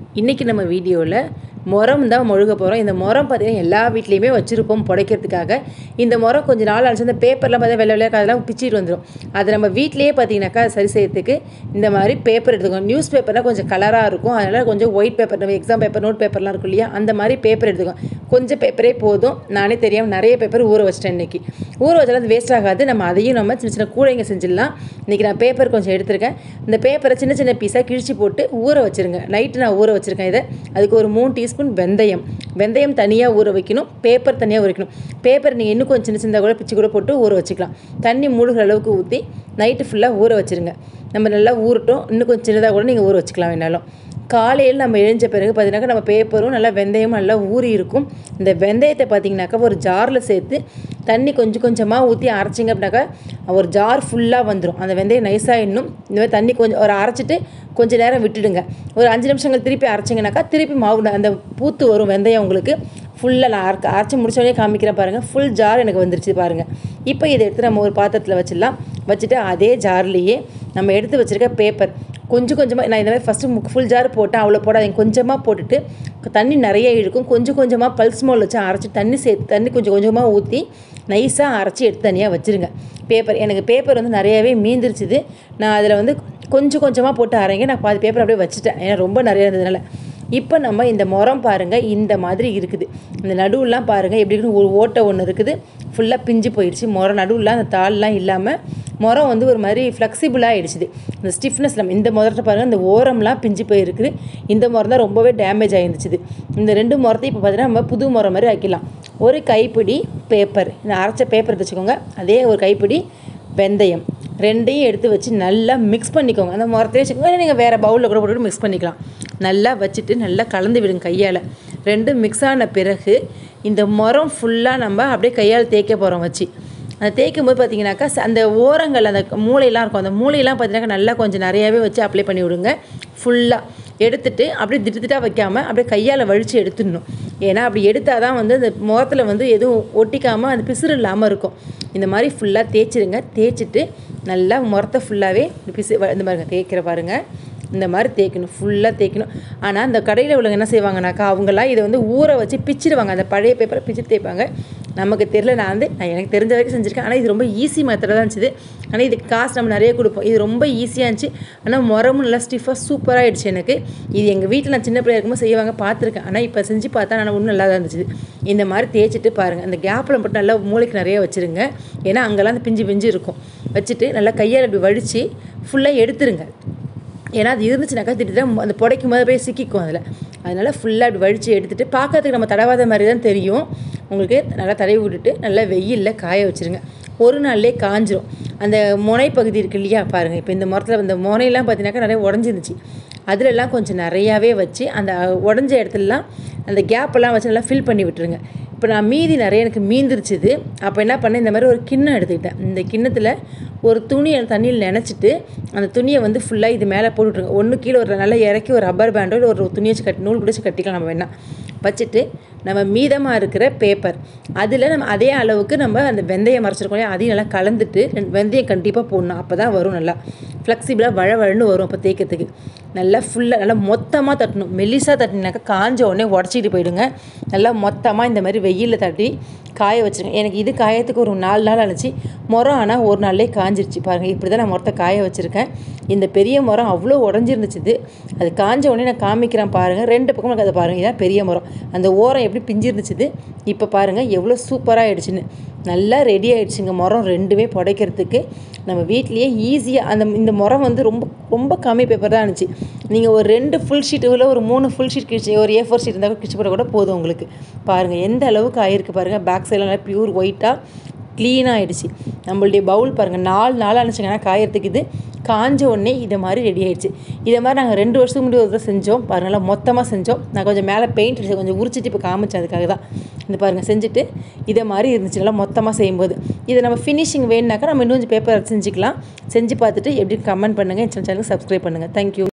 இன்றைக்கி நம்ம வீடியோவில் முறம் தான் மொழுக போகிறோம் இந்த முறம் பார்த்தீங்கன்னா எல்லா வீட்லேயுமே வச்சுருப்போம் புடைக்கிறதுக்காக இந்த முறம் கொஞ்சம் நாள் ஆச்சு அந்த பேப்பர்லாம் பார்த்தா வெள்ளை வெள்ளையாக அதெல்லாம் பிச்சிட்டு வந்துடும் அதை நம்ம வீட்லேயே பார்த்தீங்கன்னாக்கா சரி செய்யறதுக்கு இந்த மாதிரி பேப்பர் எடுத்துக்கோங்க நியூஸ் பேப்பர்னால் கொஞ்சம் கலராக இருக்கும் அதனால் கொஞ்சம் ஒயிட் பேப்பர் நம்ம எக்ஸாம் பேப்பர் நோட் பேப்பர்லாம் இருக்கும் இல்லையா அந்த மாதிரி பேப்பர் எடுத்துக்கோங்க கொஞ்சம் பேப்பரே போதும் நானே தெரியாமல் நிறைய பேப்பர் ஊற வச்சிட்டேன் இன்றைக்கி ஊற வச்சாலும் அது வேஸ்ட் ஆகாது நம்ம அதையும் நம்ம சின்ன சின்ன கூடைங்க செஞ்சிடலாம் இன்றைக்கி நான் பேப்பர் கொஞ்சம் எடுத்திருக்கேன் இந்த பேப்பரை சின்ன சின்ன பீஸாக கிழிச்சு போட்டு ஊற வச்சுருங்க நைட்டு நான் ஊற வச்சுருக்கேன் இதை அதுக்கு ஒரு மூணு டீஸ்பூன் வெந்தயம் வெந்தயம் தனியாக ஊற வைக்கணும் பேப்பர் தனியாக ஊற வைக்கணும் பேப்பர் நீங்கள் இன்னும் கொஞ்சம் சின்ன சின்னதாக கூட பிச்சு கூட போட்டு ஊற வச்சுக்கலாம் தண்ணி மூழ்கிற அளவுக்கு ஊற்றி நைட்டு ஃபுல்லாக ஊற வச்சுருங்க நம்ம நல்லா ஊறட்டும் இன்னும் கொஞ்சம் சின்னதாக கூட நீங்கள் ஊற வச்சுக்கலாம் வேணாலும் காலையில் நம்ம எழுந்த பிறகு பார்த்தீங்கன்னாக்கா நம்ம பேப்பரும் நல்லா வெந்தயமும் நல்லா ஊறி இருக்கும் இந்த வெந்தயத்தை பார்த்தீங்கன்னாக்கா ஒரு ஜாரில் சேர்த்து தண்ணி கொஞ்சம் கொஞ்சமாக ஊற்றி அரைச்சிங்க அப்படின்னாக்கா ஒரு ஜார் ஃபுல்லாக வந்துடும் அந்த வெந்தயம் நைஸாக இன்னும் இந்த மாதிரி தண்ணி கொஞ்சம் ஒரு அரைச்சிட்டு கொஞ்சம் நேரம் விட்டுடுங்க ஒரு அஞ்சு நிமிஷங்கள் திருப்பி அரைச்சிங்கனாக்கா திருப்பி மாவு அந்த பூத்து வரும் வெந்தயம் உங்களுக்கு ஃபுல்லாக நான் அரைக்க அரைச்சி முடிச்சோடனே காமிக்கிறேன் பாருங்கள் ஃபுல் ஜார் எனக்கு வந்துருச்சு பாருங்கள் இப்போ இதை எடுத்து நம்ம ஒரு பாத்திரத்தில் வச்சிடலாம் வச்சுட்டு அதே ஜார்லேயே நம்ம எடுத்து வச்சுருக்க பேப்பர் கொஞ்சம் கொஞ்சமாக நான் இந்த மாதிரி ஃபஸ்ட்டு ஃபுல் ஜார் போட்டேன் அவ்வளோ போடாதீங்க கொஞ்சமாக போட்டுட்டு தண்ணி நிறைய இழுக்கும் கொஞ்சம் கொஞ்சமாக பல்ஸ் மோல் வச்சு அரைச்சி தண்ணி சேர்த்து தண்ணி கொஞ்சம் கொஞ்சமாக ஊற்றி நைஸாக அரைச்சி எடுத்து தனியாக வச்சுருங்க பேப்பர் எனக்கு பேப்பர் வந்து நிறையாவே மீந்துருச்சுது நான் அதில் வந்து கொஞ்சம் கொஞ்சமாக போட்டு அரைங்க நான் பாதி பேப்பர் அப்படியே வச்சுட்டேன் ஏன்னா ரொம்ப நிறைய இருந்ததுனால இப்போ நம்ம இந்த முறம் பாருங்கள் இந்த மாதிரி இருக்குது இந்த நடுவுலாம் பாருங்கள் எப்படி இருக்குன்னு ஒரு ஓட்டை ஒன்று இருக்குது ஃபுல்லாக பிஞ்சு போயிடுச்சு முறம் நடுவுலாம் அந்த தாள்லாம் இல்லாமல் முறம் வந்து ஒரு மாதிரி ஃப்ளெக்சிபிளாக ஆகிடுச்சுது இந்த ஸ்டிஃப்னஸ் நம்ம இந்த முறத்தை பாருங்கள் இந்த ஓரம்லாம் பிஞ்சு போயிருக்குது இந்த முறம் தான் ரொம்பவே டேமேஜ் ஆகிருந்துச்சுது இந்த ரெண்டு முறத்தை இப்போ பார்த்தீங்கன்னா நம்ம புது முறம் மாதிரி ஆக்கிடலாம் ஒரு கைப்பிடி பேப்பர் இந்த அரைச்ச பேப்பர் வச்சுக்கோங்க அதே ஒரு கைப்பிடி வெந்தயம் ரெண்டையும் எடுத்து வச்சு நல்லா மிக்ஸ் பண்ணிக்கோங்க அந்த முறத்தையே வச்சுக்கோங்க நீங்கள் வேறு பவுலில் கூட போட்டு மிக்ஸ் பண்ணிக்கலாம் நல்லா வச்சுட்டு நல்லா கலந்து விடுங்க கையால் ரெண்டும் மிக்ஸ் ஆன பிறகு இந்த முறம் ஃபுல்லாக நம்ம அப்படியே கையால் தேய்க்க போகிறோம் வச்சு அந்த தேய்க்கும் போது பார்த்தீங்கன்னாக்கா அந்த ஓரங்கள் அந்த மூளையெல்லாம் இருக்கும் அந்த மூளையெல்லாம் பார்த்தீங்கன்னா நல்லா கொஞ்சம் நிறையாவே வச்சு அப்ளை பண்ணி விடுங்க ஃபுல்லாக எடுத்துட்டு அப்படியே திட்டு திட்டாக வைக்காமல் அப்படியே கையால் வழித்து எடுத்துடணும் ஏன்னா அப்படி எடுத்தால் தான் வந்து அந்த முகத்தில் வந்து எதுவும் ஒட்டிக்காமல் அந்த பிசுறு இல்லாமல் இருக்கும் இந்த மாதிரி ஃபுல்லாக தேய்ச்சிருங்க தேய்ச்சிட்டு நல்லா முறத்தை ஃபுல்லாகவே பிசு இந்த மாதிரி தேய்க்கிற பாருங்கள் இந்த மாதிரி தேய்க்கணும் ஃபுல்லாக தேய்க்கணும் ஆனால் அந்த கடையில் உள்ளவங்க என்ன செய்வாங்கனாக்கா அவங்களாம் இதை வந்து ஊற வச்சு பிச்சிடுவாங்க அந்த பழைய பேப்பரை பிச்சு தேய்ப்பாங்க நமக்கு தெரியல நான் வந்து நான் எனக்கு தெரிஞ்ச வரைக்கும் செஞ்சுருக்கேன் ஆனால் இது ரொம்ப ஈஸி மெத்தடாக தான் இருந்துச்சு ஆனால் இதுக்கு காசு நம்ம நிறைய கொடுப்போம் இது ரொம்ப ஈஸியாக இருந்துச்சு ஆனால் முறமும் நல்லா ஸ்டிஃபாக சூப்பராக ஆகிடுச்சு எனக்கு இது எங்கள் வீட்டில் நான் சின்ன பிள்ளையா இருக்கும்போது செய்வாங்க பார்த்துருக்கேன் ஆனால் இப்போ செஞ்சு பார்த்தா நான் ஒன்றும் நல்லா தான் இருந்துச்சு இந்த மாதிரி தேய்ச்சிட்டு பாருங்கள் அந்த கேப்பில் மட்டும் நல்லா மூளைக்கு நிறைய வச்சுருங்க ஏன்னா அங்கெல்லாம் அந்த பிஞ்சு பிஞ்சு இருக்கும் வச்சுட்டு நல்லா கையால் இப்படி வடித்து ஃபுல்லாக எடுத்துருங்க ஏன்னா அது இருந்துச்சுனாக்கா திட்டு அந்த புடைக்கும் போது போய் சிக்கிக்கும் அதில் அதனால் ஃபுல்லாக இப்படி வழித்து எடுத்துகிட்டு பார்க்கறதுக்கு நம்ம தடவாத மாதிரி தான் தெரியும் உங்களுக்கு நல்லா தடவி விட்டுட்டு நல்லா வெயிலில் காய வச்சுருங்க ஒரு நாள்லேயே காஞ்சிரும் அந்த முனை பகுதி இருக்குது இல்லையா பாருங்கள் இப்போ இந்த மரத்தில் இந்த முனையெல்லாம் பார்த்தீங்கன்னாக்கா நிறைய உடஞ்சிருந்துச்சு அதிலெல்லாம் கொஞ்சம் நிறையாவே வச்சு அந்த உடஞ்ச இடத்துலலாம் அந்த கேப்பெல்லாம் வச்சு நல்லா ஃபில் பண்ணி விட்டுருங்க இப்போ நான் மீதி நிறைய எனக்கு மீந்துருச்சுது அப்போ என்ன பண்ணேன் இந்த மாதிரி ஒரு கிண்ணம் எடுத்துக்கிட்டேன் இந்த கிண்ணத்தில் ஒரு துணியை தண்ணியில் நினச்சிட்டு அந்த துணியை வந்து ஃபுல்லாக இது மேலே போட்டுவிட்ருங்க ஒன்று கீழே ஒரு நல்லா இறக்கி ஒரு ரப்பர் பேண்டோ இல்லை ஒரு துணியை வச்சு கட்டி நூல் பிடிச்சி கட்டிக்கலாம் நம்ம வேணால் வச்சுட்டு நம்ம மீதமாக இருக்கிற பேப்பர் அதில் நம்ம அதே அளவுக்கு நம்ம அந்த வெந்தயம் மறைச்சிருக்கோம் இல்லையா அதையும் நல்லா கலந்துட்டு வெந்தயம் கண்டிப்பாக போடணும் அப்போ தான் வரும் நல்லா ஃப்ளெக்சிபிளாக வழ வழன்னு வரும் அப்போ தேய்க்கிறதுக்கு நல்லா ஃபுல்லாக நல்லா மொத்தமாக தட்டணும் மெல்லிசாக தட்டினாக்கா காஞ்ச உடனே உடச்சிட்டு போயிடுங்க நல்லா மொத்தமாக இந்த மாதிரி வெயிலில் தட்டி காய வச்சுருங்க எனக்கு இது காயத்துக்கு ஒரு நாலு நாள் ஆனிச்சு முறம் ஆனால் ஒரு நாள்லேயே காஞ்சிருச்சு பாருங்கள் இப்படி தான் நான் முறத்தை காய வச்சுருக்கேன் இந்த பெரிய முறம் அவ்வளோ உடஞ்சிருந்துச்சு அது காஞ்ச உடனே நான் காமிக்கிறேன் பாருங்கள் ரெண்டு பக்கமும் அதை பாருங்கள் இதான் பெரிய முறம் அந்த ஓரம் எப்படி பிஞ்சிருந்துச்சு இப்போ பாருங்கள் எவ்வளோ சூப்பராக ஆகிடுச்சின்னு நல்லா ரெடி ஆகிடுச்சுங்க முறம் ரெண்டுமே புடைக்கிறதுக்கு நம்ம வீட்லேயே ஈஸியாக அந்த இந்த முறம் வந்து ரொம்ப ரொம்ப கம்மி பேப்பர் தான் இருந்துச்சு நீங்கள் ஒரு ரெண்டு ஃபுல் ஷீட் இல்லை ஒரு மூணு ஃபுல் ஷீட் கிழிச்சு ஒரு ஏ ஃபோர் ஷீட் இருந்தால் கிழிச்சு போட கூட போதும் உங்களுக்கு பாருங்கள் எந்த அளவுக்கு ஆயிருக்கு பாருங்கள் பேக் சைடில் நல்லா பியூர் ஒயிட்டாக க்ளீனாக ஆகிடுச்சு நம்மளுடைய பவுல் பாருங்கள் நாலு நாள் அனுச்சிங்கன்னா காயறதுக்கு இது காஞ்ச உடனே இதை மாதிரி ரெடி ஆகிடுச்சு இதை மாதிரி நாங்கள் ரெண்டு வருஷத்துக்கு முன்னாடி ஒரு தடவை செஞ்சோம் பாருங்கள் மொத்தமாக செஞ்சோம் நான் கொஞ்சம் மேலே பெயிண்ட் அடிச்சு கொஞ்சம் உரிச்சிட்டு இப்போ காமிச்சேன் அதுக்காக தான் இந்த பாருங்கள் செஞ்சுட்டு இதை மாதிரி இருந்துச்சு நல்லா மொத்தமாக செய்யும்போது இதை நம்ம ஃபினிஷிங் வேணுனாக்கா நம்ம இன்னும் கொஞ்சம் பேப்பர் செஞ்சுக்கலாம் செஞ்சு பார்த்துட்டு எப்படி கமெண்ட் பண்ணுங்கள் என் சேனலுக்கு சப்ஸ்கிரைப் பண்ணுங்கள் தேங்க்யூ